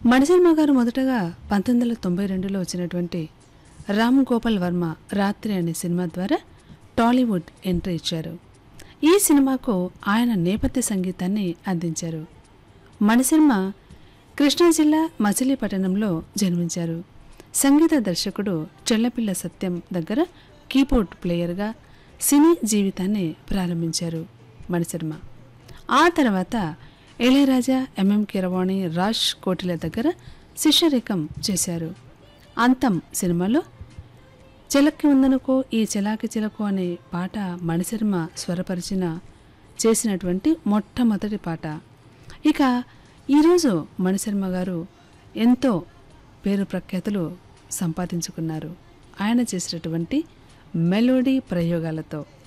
మణిశర్మ గారు మొదటగా పంతొమ్మిది వందల తొంభై రెండులో వచ్చినటువంటి రామ్ గోపాల్ వర్మ రాత్రి అనే సినిమా ద్వారా టాలీవుడ్ ఎంట్రీ ఇచ్చారు ఈ సినిమాకు ఆయన నేపథ్య సంగీతాన్ని అందించారు మణిశర్మ కృష్ణా జిల్లా మచిలీపట్నంలో జన్మించారు సంగీత దర్శకుడు చెల్లపిల్ల సత్యం దగ్గర కీబోర్డ్ ప్లేయర్గా సినీ జీవితాన్ని ప్రారంభించారు మణిశర్మ ఆ తర్వాత ఇళయరాజా ఎంఎం కీరవాణి రాజ్ కోటిల దగ్గర శిష్యరేఖం చేశారు అంతం సినిమాలో చిలక్కి ఉందనుకో ఈ చిలాకి చిలకు అనే పాట మణిశర్మ స్వరపరిచిన చేసినటువంటి మొట్టమొదటి పాట ఇక ఈరోజు మణిశర్మ గారు ఎంతో పేరు ప్రఖ్యాతులు సంపాదించుకున్నారు ఆయన చేసినటువంటి మెలోడీ ప్రయోగాలతో